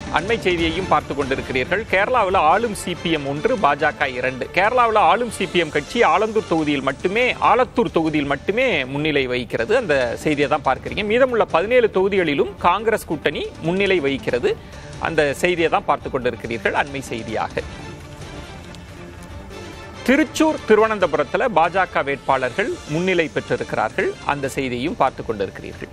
அண்மை செய்தியையும் பார்த்து கொண்டிருக்கிறீர்கள் கேரளாவில் ஆளும் சிபிஎம் ஒன்று பாஜக இரண்டு கேரளாவில் ஆளும் சிபிஎம் கட்சி ஆலந்தூர் தொகுதியில் மட்டுமே ஆலத்தூர் தொகுதியில் மட்டுமே முன்னிலை வகிக்கிறது அந்த செய்தியை தான் பார்க்கிறீங்க மீதமுள்ள பதினேழு தொகுதிகளிலும் காங்கிரஸ் கூட்டணி முன்னிலை வகிக்கிறது அந்த செய்தியை தான் பார்த்து கொண்டிருக்கிறீர்கள் அண்மை செய்தியாக திருச்சூர் திருவனந்தபுரத்தில் பாஜக வேட்பாளர்கள் முன்னிலை பெற்றிருக்கிறார்கள் அந்த செய்தியையும் பார்த்து கொண்டிருக்கிறீர்கள்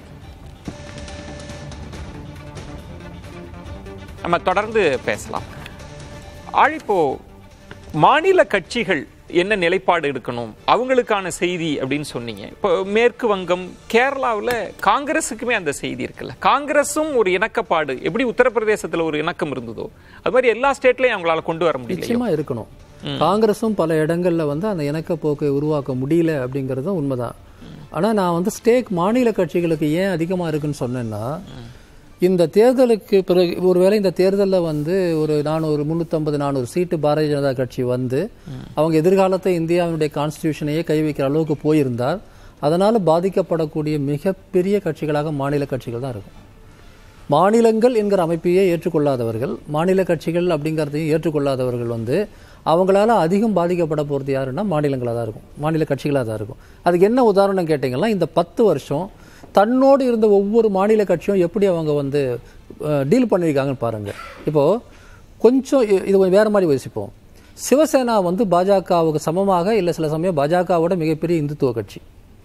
நம்ம தொடர்ந்து பேசலாம் ஆழிப்போ மாநில கட்சிகள் என்ன நிலைப்பாடு எடுக்கணும் அவங்களுக்கான செய்தி அப்படின்னு சொன்னீங்க இப்போ மேற்கு வங்கம் கேரளாவில் காங்கிரஸுக்குமே அந்த செய்தி இருக்குல்ல காங்கிரஸும் ஒரு இணக்கப்பாடு எப்படி உத்தரப்பிரதேசத்தில் ஒரு இணக்கம் இருந்ததோ அது மாதிரி எல்லா ஸ்டேட்லையும் அவங்களால கொண்டு வர முடியல நிச்சயமா இருக்கணும் காங்கிரஸும் பல இடங்கள்ல வந்து அந்த இணக்க போக்கை உருவாக்க முடியல அப்படிங்கிறதும் உண்மைதான் ஆனா நான் வந்து ஸ்டேக் மாநில கட்சிகளுக்கு ஏன் அதிகமா இருக்குன்னு சொன்னேன்னா இந்த தேர்தலுக்கு பிறகு ஒருவேளை இந்த தேர்தலில் வந்து ஒரு நானூறு முந்நூற்றம்பது நானூறு சீட்டு பாரதிய ஜனதா கட்சி வந்து அவங்க எதிர்காலத்தை இந்தியாவினுடைய கான்ஸ்டியூஷனையே கை வைக்கிற அளவுக்கு போயிருந்தால் அதனால் பாதிக்கப்படக்கூடிய மிகப்பெரிய கட்சிகளாக மாநில கட்சிகள் தான் இருக்கும் மாநிலங்கள் என்கிற அமைப்பையே ஏற்றுக்கொள்ளாதவர்கள் மாநில கட்சிகள் அப்படிங்கிறதையும் ஏற்றுக்கொள்ளாதவர்கள் வந்து அவங்களால அதிகம் பாதிக்கப்பட போகிறது யாருன்னா மாநிலங்களாக தான் இருக்கும் மாநில கட்சிகளாக தான் இருக்கும் அதுக்கு என்ன உதாரணம் கேட்டிங்கன்னா இந்த பத்து வருஷம் தன்னோடு இருந்த ஒவ்வொரு மாநில கட்சியும் எப்படி அவங்க வந்து டீல் பண்ணியிருக்காங்கன்னு பாருங்க இப்போது கொஞ்சம் இ- இது கொஞ்சம் வேறு மாதிரி யோசிப்போம் சிவசேனா வந்து பாஜகவுக்கு சமமாக இல்லை சில சமயம் பாஜகவோட மிகப்பெரிய இந்துத்துவ கட்சி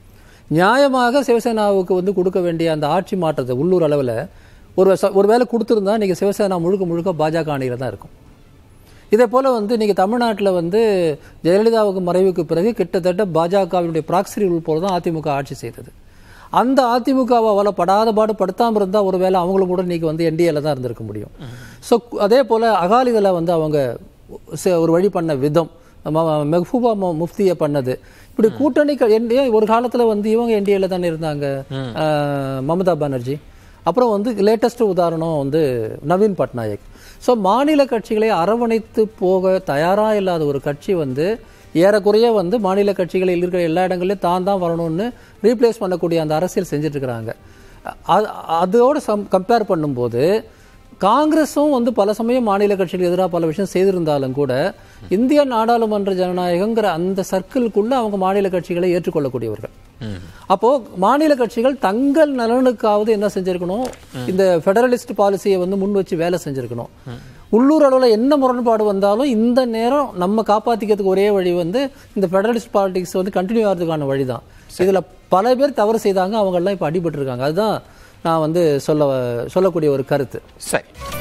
நியாயமாக சிவசேனாவுக்கு வந்து கொடுக்க வேண்டிய அந்த ஆட்சி மாற்றத்தை உள்ளூர் அளவில் ஒரு ச- ஒரு வேளை கொடுத்துருந்தா இன்னைக்கு சிவசேனா முழுக்க முழுக்க பாஜக அணியில் தான் இருக்கும் இதே போல் வந்து இன்னைக்கு தமிழ்நாட்டில் வந்து ஜெயலலிதாவுக்கு மறைவுக்கு பிறகு கிட்டத்தட்ட பாஜகவினுடைய ப்ராக்சி ரூல் போல தான் அதிமுக ஆட்சி செய்தது அந்த அதிமுகவை அவளை படாத பாடு படுத்தாமல் இருந்தால் ஒருவேளை அவங்களும் கூட இன்னைக்கு வந்து என்டிஏல தான் இருந்திருக்க முடியும் ஸோ அதே போல் அகாலிதள வந்து அவங்க ச- ஒரு வழி பண்ண விதம் ம- மெஹ்பூபா மு- முஃப்தியை பண்ணது இப்படி கூட்டணி க- NDA ஒரு காலத்தில் வந்து இவங்க என்டிஏல தானே இருந்தாங்க அஹ், மமதா பானர்ஜி அப்புறம் வந்து லேட்டஸ்ட் உதாரணம் வந்து நவீன் பட்நாயக் ஸோ மாநில கட்சிகளை அரவணைத்து போக தயாராக இல்லாத ஒரு கட்சி வந்து ஏறக்குறைய வந்து மாநில கட்சிகளில் இருக்கிற எல்லா இடங்களையும் தான் தான் வரணும்னு ரீப்ளேஸ் பண்ணக்கூடிய அந்த அரசியல் செஞ்சுட்டு இருக்கிறாங்க அ- அதோடு சம் கம்பேர் பண்ணும்போது காங்கிரஸும் வந்து பல சமயம் மாநில கட்சிகளுக்கு எதிராக பல விஷயம் செய்திருந்தாலும் கூட இந்திய நாடாளுமன்ற ஜனநாயகங்கிற அந்த சர்க்கிள்குள்ள அவங்க மாநில கட்சிகளை ஏற்றுக்கொள்ளக்கூடியவர்கள் அப்போ மாநில கட்சிகள் தங்கள் நலனுக்காவது என்ன செஞ்சிருக்கணும் இந்த ஃபெடரலிஸ்ட் பாலிசியை வந்து முன் வச்சு வேலை செஞ்சிருக்கணும் உள்ளூர் அளவில் என்ன முரண்பாடு வந்தாலும் இந்த நேரம் நம்ம காப்பாத்திக்கிறதுக்கு ஒரே வழி வந்து இந்த ஃபெடரலிஸ்ட் பாலிடிக்ஸ் வந்து கண்டினியூ ஆகிறதுக்கான வழி தான் இதுல பல பேர் தவறு செய்தாங்க அவங்க எல்லாம் இப்போ அடிபட்டு இருக்காங்க அதுதான் நான் வந்து சொல்ல சொல்லக்கூடிய ஒரு கருத்து சரி